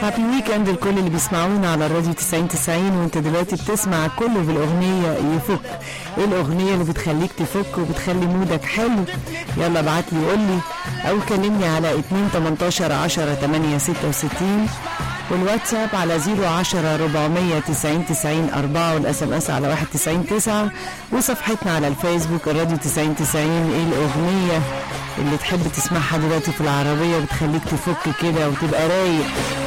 هابي ويكند لكل اللي بيسمعونا على الراديو 90 90 وانت دلوقتي بتسمع كله بالاغنيه يفك ايه الاغنيه اللي بتخليك تفك وبتخلي مودك حلو يلا ابعت لي قول لي او كلمني على 2 18 10 8 66 والواتساب على 010 490 90 4 والاس ام اس على 190 9 وصفحتنا على الفيسبوك الراديو 90 90 ايه الاغنيه اللي تحب تسمعها دلوقتي في العربيه وبتخليك تفك كده وتبقى رايق